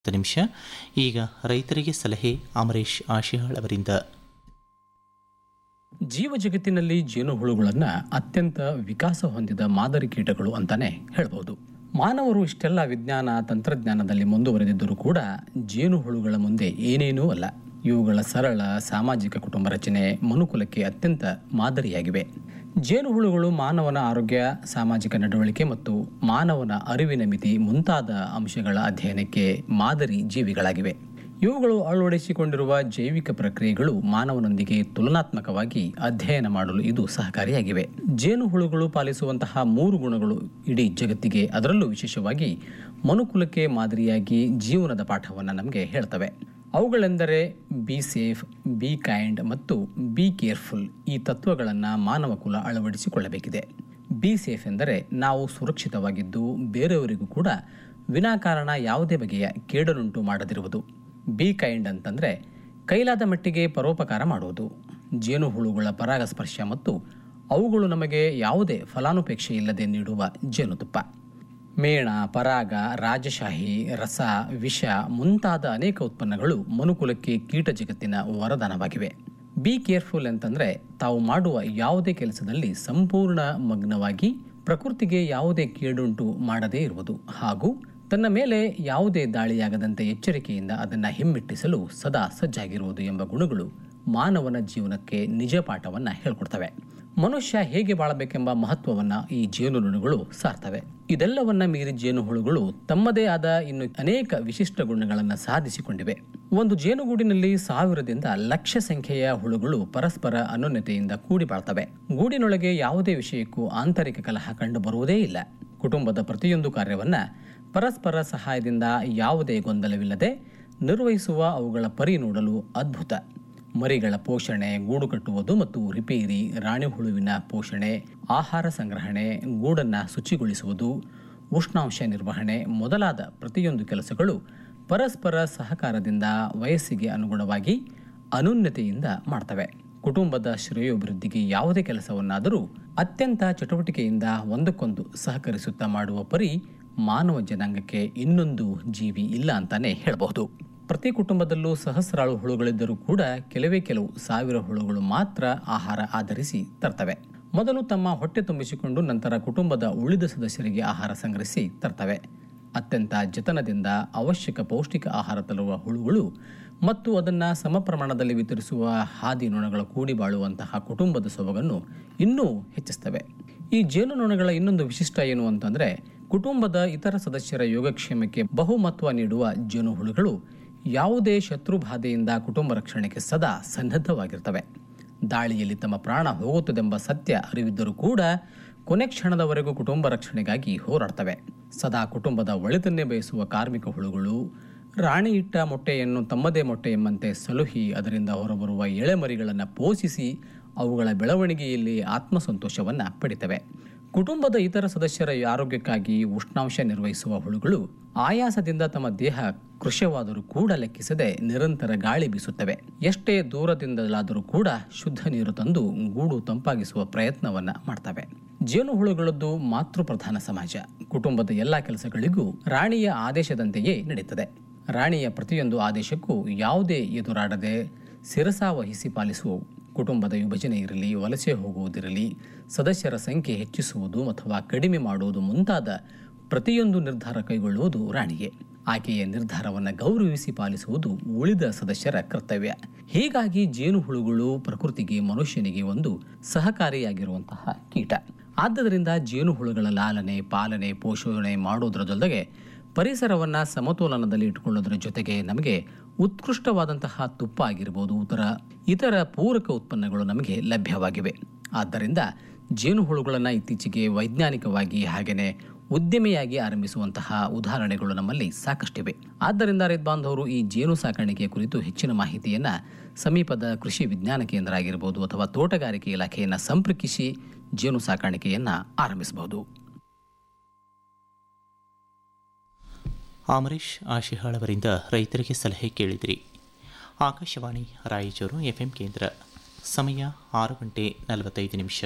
ಹತ್ತು ನಿಮಿಷ ಈಗ ರೈತರಿಗೆ ಸಲಹೆ ಅಮರೇಶ್ ಆಶಿಹಾಳ್ ಅವರಿಂದ ಜೀವ ಜಗತ್ತಿನಲ್ಲಿ ಜೇನುಹುಳುಗಳನ್ನು ಅತ್ಯಂತ ವಿಕಾಸ ಹೊಂದಿದ ಮಾದರಿ ಕೀಟಗಳು ಅಂತಾನೆ ಹೇಳ್ಬೋದು ಮಾನವರು ಇಷ್ಟೆಲ್ಲ ವಿಜ್ಞಾನ ತಂತ್ರಜ್ಞಾನದಲ್ಲಿ ಮುಂದುವರೆದಿದ್ದರೂ ಕೂಡ ಜೇನುಹುಳುಗಳ ಮುಂದೆ ಏನೇನೂ ಅಲ್ಲ ಇವುಗಳ ಸರಳ ಸಾಮಾಜಿಕ ಕುಟುಂಬ ರಚನೆ ಮನುಕುಲಕ್ಕೆ ಅತ್ಯಂತ ಮಾದರಿಯಾಗಿವೆ ಜೇನುಹುಳುಗಳು ಮಾನವನ ಆರೋಗ್ಯ ಸಾಮಾಜಿಕ ನಡವಳಿಕೆ ಮತ್ತು ಮಾನವನ ಅರಿವಿನ ಮಿತಿ ಮುಂತಾದ ಅಂಶಗಳ ಅಧ್ಯಯನಕ್ಕೆ ಮಾದರಿ ಜೀವಿಗಳಾಗಿವೆ ಇವುಗಳು ಅಳವಡಿಸಿಕೊಂಡಿರುವ ಜೈವಿಕ ಪ್ರಕ್ರಿಯೆಗಳು ಮಾನವನೊಂದಿಗೆ ತುಲನಾತ್ಮಕವಾಗಿ ಅಧ್ಯಯನ ಮಾಡಲು ಇದು ಸಹಕಾರಿಯಾಗಿವೆ ಜೇನುಹುಳುಗಳು ಪಾಲಿಸುವಂತಹ ಮೂರು ಗುಣಗಳು ಇಡೀ ಜಗತ್ತಿಗೆ ಅದರಲ್ಲೂ ವಿಶೇಷವಾಗಿ ಮನುಕುಲಕ್ಕೆ ಮಾದರಿಯಾಗಿ ಜೀವನದ ಪಾಠವನ್ನು ನಮಗೆ ಹೇಳ್ತವೆ ಅವುಗಳೆಂದರೆ ಬಿ ಸೇಫ್ ಬಿ ಕೈಂಡ್ ಮತ್ತು ಬಿ ಕೇರ್ಫುಲ್ ಈ ತತ್ವಗಳನ್ನು ಮಾನವ ಕುಲ ಅಳವಡಿಸಿಕೊಳ್ಳಬೇಕಿದೆ ಬಿ ಸೇಫ್ ಎಂದರೆ ನಾವು ಸುರಕ್ಷಿತವಾಗಿದ್ದು ಬೇರೆಯವರಿಗೂ ಕೂಡ ವಿನಾಕಾರಣ ಯಾವುದೇ ಬಗೆಯ ಕೇಡನುಂಟು ಮಾಡದಿರುವುದು ಬಿ ಕೈಂಡ್ ಅಂತಂದರೆ ಕೈಲಾದ ಮಟ್ಟಿಗೆ ಪರೋಪಕಾರ ಮಾಡುವುದು ಜೇನುಹುಳುಗಳ ಪರಾಗಸ್ಪರ್ಶ ಮತ್ತು ಅವುಗಳು ನಮಗೆ ಯಾವುದೇ ಫಲಾನುಪೇಕ್ಷೆ ಇಲ್ಲದೆ ನೀಡುವ ಜೇನುತುಪ್ಪ ಮೇಣ ಪರಾಗ ರಾಜಶಾಹಿ ರಸ ವಿಷ ಮುಂತಾದ ಅನೇಕ ಉತ್ಪನ್ನಗಳು ಮನುಕುಲಕ್ಕೆ ಕೀಟ ಜಗತ್ತಿನ ವರದಾನವಾಗಿವೆ ಬಿ ಕೇರ್ಫುಲ್ ಅಂತಂದರೆ ತಾವು ಮಾಡುವ ಯಾವುದೇ ಕೆಲಸದಲ್ಲಿ ಸಂಪೂರ್ಣ ಮಗ್ನವಾಗಿ ಪ್ರಕೃತಿಗೆ ಯಾವುದೇ ಕೇಡುಂಟು ಮಾಡದೇ ಇರುವುದು ಹಾಗೂ ತನ್ನ ಮೇಲೆ ಯಾವುದೇ ದಾಳಿಯಾಗದಂತೆ ಎಚ್ಚರಿಕೆಯಿಂದ ಅದನ್ನು ಹಿಮ್ಮೆಟ್ಟಿಸಲು ಸದಾ ಸಜ್ಜಾಗಿರುವುದು ಎಂಬ ಗುಣಗಳು ಮಾನವನ ಜೀವನಕ್ಕೆ ನಿಜ ಪಾಠವನ್ನು ಹೇಳ್ಕೊಡ್ತವೆ ಮನುಷ್ಯ ಹೇಗೆ ಬಾಳಬೇಕೆಂಬ ಮಹತ್ವವನ್ನು ಈ ಜೇನುನೊಣಗಳು ಸಾರ್ತವೆ ಇದೆಲ್ಲವನ್ನ ಮೀರಿ ಜೇನುಹುಳುಗಳು ತಮ್ಮದೇ ಆದ ಇನ್ನು ಅನೇಕ ವಿಶಿಷ್ಟ ಗುಣಗಳನ್ನು ಸಾಧಿಸಿಕೊಂಡಿವೆ ಒಂದು ಜೇನುಗೂಡಿನಲ್ಲಿ ಸಾವಿರದಿಂದ ಲಕ್ಷ ಸಂಖ್ಯೆಯ ಹುಳುಗಳು ಪರಸ್ಪರ ಅನನ್ಯತೆಯಿಂದ ಕೂಡಿ ಬಾಳ್ತವೆ ಗೂಡಿನೊಳಗೆ ಯಾವುದೇ ವಿಷಯಕ್ಕೂ ಆಂತರಿಕ ಕಲಹ ಕಂಡು ಬರುವುದೇ ಇಲ್ಲ ಕುಟುಂಬದ ಪ್ರತಿಯೊಂದು ಕಾರ್ಯವನ್ನ ಪರಸ್ಪರ ಸಹಾಯದಿಂದ ಯಾವುದೇ ಗೊಂದಲವಿಲ್ಲದೆ ನಿರ್ವಹಿಸುವ ಅವುಗಳ ಪರಿ ನೋಡಲು ಅದ್ಭುತ ಮರಿಗಳ ಪೋಷಣೆ ಗೂಡು ಕಟ್ಟುವುದು ಮತ್ತು ರಿಪೇರಿ ರಾಣಿ ಹುಳುವಿನ ಪೋಷಣೆ ಆಹಾರ ಸಂಗ್ರಹಣೆ ಗೂಡನ್ನು ಶುಚಿಗೊಳಿಸುವುದು ಉಷ್ಣಾಂಶ ನಿರ್ವಹಣೆ ಮೊದಲಾದ ಪ್ರತಿಯೊಂದು ಕೆಲಸಗಳು ಪರಸ್ಪರ ಸಹಕಾರದಿಂದ ವಯಸ್ಸಿಗೆ ಅನುಗುಣವಾಗಿ ಅನುನ್ನತೆಯಿಂದ ಮಾಡ್ತವೆ ಕುಟುಂಬದ ಶ್ರೇಯೋಭಿವೃದ್ಧಿಗೆ ಯಾವುದೇ ಕೆಲಸವನ್ನಾದರೂ ಅತ್ಯಂತ ಚಟುವಟಿಕೆಯಿಂದ ಒಂದಕ್ಕೊಂದು ಸಹಕರಿಸುತ್ತಾ ಮಾಡುವ ಪರಿ ಮಾನವ ಜನಾಂಗಕ್ಕೆ ಇನ್ನೊಂದು ಜೀವಿ ಇಲ್ಲ ಅಂತಾನೆ ಹೇಳಬಹುದು ಪ್ರತಿ ಕುಟುಂಬದಲ್ಲೂ ಸಹಸ್ರಾಳು ಹುಳುಗಳಿದ್ದರೂ ಕೂಡ ಕೆಲವೇ ಕೆಲವು ಸಾವಿರ ಹುಳುಗಳು ಮಾತ್ರ ಆಹಾರ ಆಧರಿಸಿ ತರ್ತವೆ ಮೊದಲು ತಮ್ಮ ಹೊಟ್ಟೆ ತುಂಬಿಸಿಕೊಂಡು ನಂತರ ಕುಟುಂಬದ ಉಳಿದ ಸದಸ್ಯರಿಗೆ ಆಹಾರ ಸಂಗ್ರಹಿಸಿ ತರ್ತವೆ ಅತ್ಯಂತ ಜತನದಿಂದ ಅವಶ್ಯಕ ಪೌಷ್ಟಿಕ ಆಹಾರ ತರುವ ಹುಳುಗಳು ಮತ್ತು ಅದನ್ನು ಸಮ ಪ್ರಮಾಣದಲ್ಲಿ ವಿತರಿಸುವ ಹಾದಿ ನೊಣಗಳ ಕೂಡಿ ಬಾಳುವಂತಹ ಕುಟುಂಬದ ಸೊಬಗನ್ನು ಇನ್ನೂ ಹೆಚ್ಚಿಸ್ತವೆ ಈ ಜೇನುನೊಣಗಳ ಇನ್ನೊಂದು ವಿಶಿಷ್ಟ ಏನು ಅಂತಂದರೆ ಕುಟುಂಬದ ಇತರ ಸದಸ್ಯರ ಯೋಗಕ್ಷೇಮಕ್ಕೆ ಬಹುಮಹತ್ವ ನೀಡುವ ಜೇನುಹುಳುಗಳು ಯಾವುದೇ ಶತ್ರು ಬಾಧೆಯಿಂದ ಕುಟುಂಬ ರಕ್ಷಣೆಗೆ ಸದಾ ಸನ್ನದ್ಧವಾಗಿರ್ತವೆ ದಾಳಿಯಲ್ಲಿ ತಮ್ಮ ಪ್ರಾಣ ಹೋಗುತ್ತದೆಂಬ ಸತ್ಯ ಅರಿವಿದ್ದರೂ ಕೂಡ ಕೊನೆ ಕ್ಷಣದವರೆಗೂ ಕುಟುಂಬ ರಕ್ಷಣೆಗಾಗಿ ಹೋರಾಡ್ತವೆ ಸದಾ ಕುಟುಂಬದ ಒಳಿತನ್ನೇ ಬಯಸುವ ಕಾರ್ಮಿಕ ಹುಳುಗಳು ರಾಣಿ ಇಟ್ಟ ಮೊಟ್ಟೆಯನ್ನು ತಮ್ಮದೇ ಮೊಟ್ಟೆ ಎಂಬಂತೆ ಸಲುಹಿ ಅದರಿಂದ ಹೊರಬರುವ ಎಳೆಮರಿಗಳನ್ನು ಪೋಷಿಸಿ ಅವುಗಳ ಬೆಳವಣಿಗೆಯಲ್ಲಿ ಆತ್ಮಸಂತೋಷವನ್ನು ಪಡಿತವೆ ಕುಟುಂಬದ ಇತರ ಸದಸ್ಯರ ಆರೋಗ್ಯಕ್ಕಾಗಿ ಉಷ್ಣಾಂಶ ನಿರ್ವಹಿಸುವ ಹುಳುಗಳು ಆಯಾಸದಿಂದ ತಮ್ಮ ದೇಹ ಕೃಶವಾದರೂ ಕೂಡ ಲೆಕ್ಕಿಸದೆ ನಿರಂತರ ಗಾಳಿ ಬೀಸುತ್ತವೆ ಎಷ್ಟೇ ದೂರದಿಂದಲಾದರೂ ಕೂಡ ಶುದ್ಧ ನೀರು ತಂದು ಗೂಡು ತಂಪಾಗಿಸುವ ಪ್ರಯತ್ನವನ್ನ ಮಾಡ್ತವೆ ಜೇನುಹುಳುಗಳದ್ದು ಮಾತೃ ಪ್ರಧಾನ ಸಮಾಜ ಕುಟುಂಬದ ಎಲ್ಲ ಕೆಲಸಗಳಿಗೂ ರಾಣಿಯ ಆದೇಶದಂತೆಯೇ ನಡೀತದೆ ರಾಣಿಯ ಪ್ರತಿಯೊಂದು ಆದೇಶಕ್ಕೂ ಯಾವುದೇ ಎದುರಾಡದೆ ಶಿರಸಾವಹಿಸಿ ಪಾಲಿಸುವವು ಕುಟುಂಬದ ವಿಭಜನೆ ಇರಲಿ ವಲಸೆ ಹೋಗುವುದಿರಲಿ ಸದಸ್ಯರ ಸಂಖ್ಯೆ ಹೆಚ್ಚಿಸುವುದು ಅಥವಾ ಕಡಿಮೆ ಮಾಡುವುದು ಮುಂತಾದ ಪ್ರತಿಯೊಂದು ನಿರ್ಧಾರ ಕೈಗೊಳ್ಳುವುದು ರಾಣಿಗೆ ಆಕೆಯ ನಿರ್ಧಾರವನ್ನು ಗೌರವಿಸಿ ಪಾಲಿಸುವುದು ಉಳಿದ ಸದಸ್ಯರ ಕರ್ತವ್ಯ ಹೀಗಾಗಿ ಜೇನುಹುಳುಗಳು ಪ್ರಕೃತಿಗೆ ಮನುಷ್ಯನಿಗೆ ಒಂದು ಸಹಕಾರಿಯಾಗಿರುವಂತಹ ಕೀಟ ಆದ್ದರಿಂದ ಜೇನುಹುಳುಗಳ ಲಾಲನೆ ಪಾಲನೆ ಪೋಷಣೆ ಮಾಡೋದರ ಜೊತೆಗೆ ಪರಿಸರವನ್ನು ಸಮತೋಲನದಲ್ಲಿ ಇಟ್ಟುಕೊಳ್ಳೋದ್ರ ಜೊತೆಗೆ ನಮಗೆ ಉತ್ಕೃಷ್ಟವಾದಂತಹ ತುಪ್ಪ ಆಗಿರ್ಬೋದು ಇತರ ಇತರ ಪೂರಕ ಉತ್ಪನ್ನಗಳು ನಮಗೆ ಲಭ್ಯವಾಗಿವೆ ಆದ್ದರಿಂದ ಜೇನುಹುಳುಗಳನ್ನು ಇತ್ತೀಚೆಗೆ ವೈಜ್ಞಾನಿಕವಾಗಿ ಹಾಗೆಯೇ ಉದ್ಯಮಿಯಾಗಿ ಆರಂಭಿಸುವಂತಹ ಉದಾಹರಣೆಗಳು ನಮ್ಮಲ್ಲಿ ಸಾಕಷ್ಟಿವೆ ಆದ್ದರಿಂದ ರೈತ ಬಾಂಧವರು ಈ ಜೇನು ಸಾಕಾಣಿಕೆ ಕುರಿತು ಹೆಚ್ಚಿನ ಮಾಹಿತಿಯನ್ನು ಸಮೀಪದ ಕೃಷಿ ವಿಜ್ಞಾನ ಕೇಂದ್ರ ಆಗಿರ್ಬೋದು ಅಥವಾ ತೋಟಗಾರಿಕೆ ಇಲಾಖೆಯನ್ನು ಸಂಪರ್ಕಿಸಿ ಜೇನು ಸಾಕಾಣಿಕೆಯನ್ನು ಆರಂಭಿಸಬಹುದು ಅಮರೇಶ್ ಆಶಿಹಾಳ್ ಅವರಿಂದ ರೈತರಿಗೆ ಸಲಹೆ ಕೇಳಿದಿರಿ ಆಕಾಶವಾಣಿ ರಾಯಚೂರು ಎಫ್ಎಂ ಕೇಂದ್ರ ಸಮಯ ಆರು ಗಂಟೆ ನಲವತ್ತೈದು ನಿಮಿಷ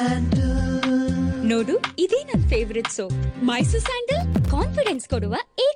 ನೋಡು ಇದೇ ನನ್ favourite soap Mysore sandal confidence ಕೊಡುವ